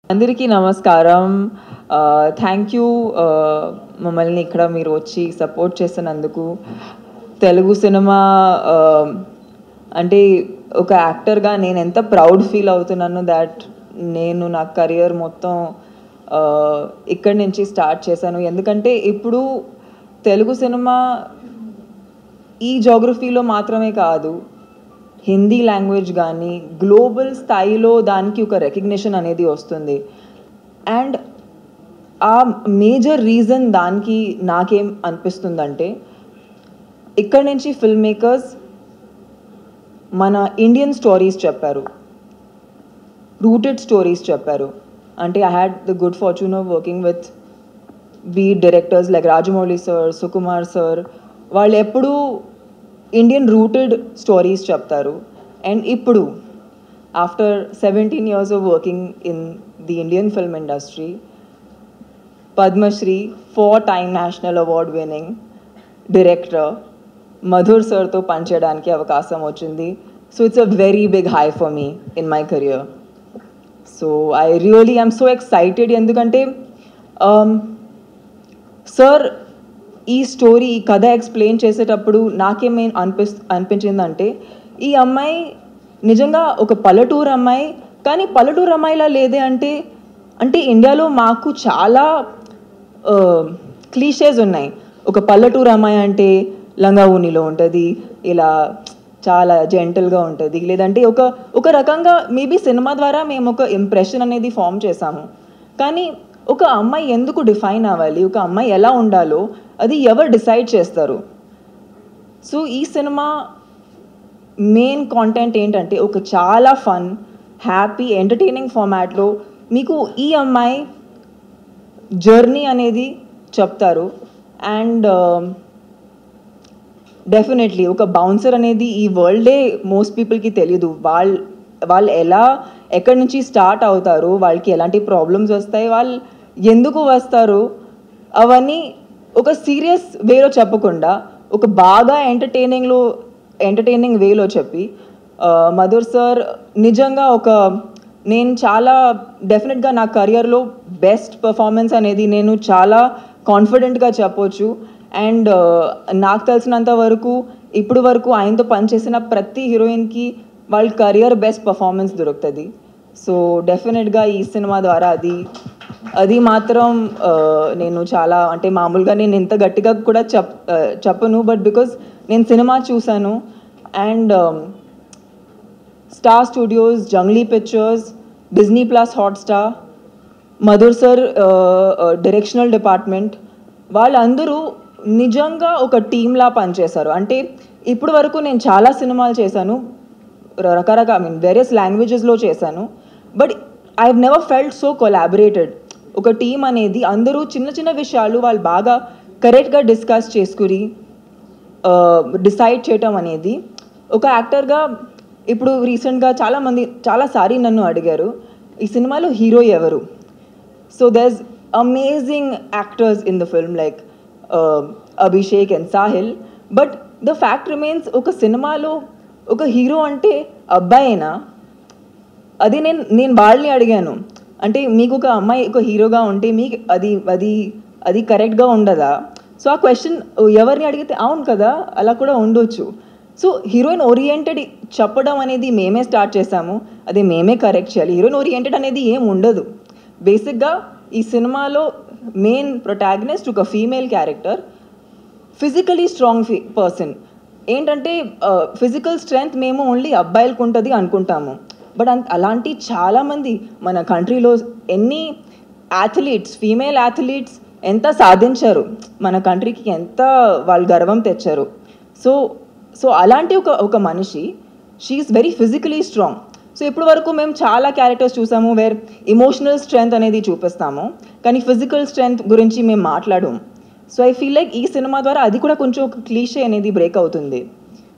అందరికీ నమస్కారం thank you మమ్మల్ని ఇక్కడ మీరు వచ్చి సపోర్ట్ చేసినందుకు తెలుగు సినిమా uh, అంటే ఒక యాక్టర్గా నేను ఎంత ప్రౌడ్ ఫీల్ అవుతున్నాను దాట్ నేను నా కెరియర్ మొత్తం uh, ఇక్కడి నుంచి స్టార్ట్ చేశాను ఎందుకంటే ఇప్పుడు తెలుగు సినిమా ఈ జోగ్రఫీలో మాత్రమే కాదు హిందీ లాంగ్వేజ్ కానీ గ్లోబల్ స్థాయిలో దానికి ఒక రికగ్నిషన్ అనేది వస్తుంది అండ్ ఆ మేజర్ రీజన్ దానికి నాకేం అనిపిస్తుందంటే ఇక్కడ నుంచి ఫిల్మ్ మేకర్స్ మన ఇండియన్ స్టోరీస్ చెప్పారు రూటెడ్ స్టోరీస్ చెప్పారు అంటే I had the good fortune of working with be directors like Rajamouli sir Sukumar sir వాళ్ళు ఎప్పుడూ ఇండియన్ రూటెడ్ స్టోరీస్ చెప్తారు అండ్ ఇప్పుడు after seventeen years of working in the Indian film industry Padmashri four time national award winning director Madhur సార్తో పనిచేయడానికి అవకాశం వచ్చింది so it's a very big high for me in my career so I really I'm so excited ఎందుకంటే sir ఈ story ఈ కథ explain చేసేటప్పుడు నాకేమే అనిపిస్ అనిపించిందంటే ఈ అమ్మాయి నిజంగా ఒక పల్లెటూరు అమ్మాయి కానీ పల్లెటూరు అమ్మాయిలా లేదే అంటే అంటే ఇండియాలో మాకు చాలా క్లీషేస్ ఉన్నాయి ఒక పల్లెటూరు అమ్మాయి అంటే లంగా ఊనిలో ఉంటుంది ఇలా చాలా జెంటల్గా ఉంటుంది లేదంటే ఒక ఒక రకంగా మేబీ సినిమా ద్వారా మేము ఒక ఇంప్రెషన్ అనేది ఫామ్ చేసాము కానీ ఒక అమ్మాయి ఎందుకు డిఫైన్ అవ్వాలి ఒక అమ్మాయి ఎలా ఉండాలో అది ఎవరు డిసైడ్ చేస్తారు సో ఈ సినిమా మెయిన్ కాంటెంట్ ఏంటంటే ఒక చాలా ఫన్ హ్యాపీ ఎంటర్టైనింగ్ ఫార్మాట్లో మీకు ఈ అమ్మాయి జర్నీ అనేది చెప్తారు అండ్ డెఫినెట్లీ ఒక బౌన్సర్ అనేది ఈ వరల్డే మోస్ట్ పీపుల్కి తెలియదు వాళ్ళు వాళ్ళు ఎలా ఎక్కడి నుంచి స్టార్ట్ అవుతారు వాళ్ళకి ఎలాంటి ప్రాబ్లమ్స్ వస్తాయి వాళ్ళు ఎందుకు వస్తారు అవన్నీ ఒక సీరియస్ వేలో చెప్పకుండా ఒక బాగా ఎంటర్టైనింగ్లో ఎంటర్టైనింగ్ వేలో చెప్పి మధుర్ సార్ నిజంగా ఒక నేను చాలా డెఫినెట్గా నా కెరియర్లో బెస్ట్ పర్ఫార్మెన్స్ అనేది నేను చాలా కాన్ఫిడెంట్గా చెప్పొచ్చు అండ్ నాకు తెలిసినంత వరకు ఇప్పుడు వరకు ఆయనతో పనిచేసిన ప్రతి హీరోయిన్కి వాళ్ళ కెరియర్ బెస్ట్ పర్ఫార్మెన్స్ దొరుకుతుంది సో డెఫినెట్గా ఈ సినిమా ద్వారా అది అది మాత్రం నేను చాలా అంటే మామూలుగా నేను ఇంత గట్టిగా కూడా చెప్ చెప్పను బట్ బికాజ్ నేను సినిమా చూశాను and Star Studios Junglee Pictures Disney Plus Hotstar Madhur sir directional department వాళ్ళందరూ నిజంగా ఒక టీంలా పనిచేశారు అంటే ఇప్పుడు వరకు నేను చాలా సినిమాలు చేశాను రకరకాల ఐ మీన్ వేరియస్ లాంగ్వేజెస్లో చేశాను but I have never felt so collaborated ఒక టీం అనేది అందరూ చిన్న చిన్న విషయాలు వాళ్ళు బాగా కరెక్ట్గా డిస్కస్ చేసుకుని డిసైడ్ చేయటం అనేది ఒక యాక్టర్గా ఇప్పుడు రీసెంట్గా చాలామంది చాలాసారి నన్ను అడిగారు ఈ సినిమాలో హీరో ఎవరు so these amazing actors in the film like Abhishek and Sahil but the fact remains ఒక సినిమాలో ఒక హీరో అంటే అబ్బాయినా అది నేను నేను వాళ్ళని అడిగాను అంటే మీకు ఒక అమ్మాయి ఒక హీరోగా ఉంటే మీకు అది అది అది కరెక్ట్గా ఉండదా సో ఆ క్వశ్చన్ ఎవరిని అడిగితే అవును కదా అలా కూడా ఉండొచ్చు సో హీరోయిన్ ఓరియంటెడ్ చెప్పడం అనేది మేమే స్టార్ట్ చేసాము అది మేమే కరెక్ట్ చేయాలి హీరోయిన్ ఓరియంటెడ్ అనేది ఏం ఉండదు బేసిక్గా ఈ సినిమాలో మెయిన్ ప్రొటాగనిస్ట్ ఒక ఫీమేల్ క్యారెక్టర్ ఫిజికలీ స్ట్రాంగ్ ఫీ పర్సన్ ఏంటంటే ఫిజికల్ స్ట్రెంగ్త్ మేము ఓన్లీ అబ్బాయిలకు ఉంటుంది అనుకుంటాము బట్ అంత అలాంటి చాలామంది మన కంట్రీలో ఎన్ని అథ్లీట్స్ ఫీమేల్ అథ్లీట్స్ ఎంత సాధించారు మన కంట్రీకి ఎంత వాళ్ళు గర్వం తెచ్చారు సో సో అలాంటి ఒక ఒక మనిషి she is very physically strong so ఇప్పటి వరకు మేము చాలా క్యారెక్టర్స్ చూసాము వేర్ ఇమోషనల్ స్ట్రెంగ్త్ అనేది చూపిస్తాము కానీ ఫిజికల్ స్ట్రెంగ్త్ గురించి మేము మాట్లాడము సో ఐ ఫీల్ లైక్ ఈ సినిమా ద్వారా అది కూడా కొంచెం ఒక క్లీషే అనేది బ్రేక్ అవుతుంది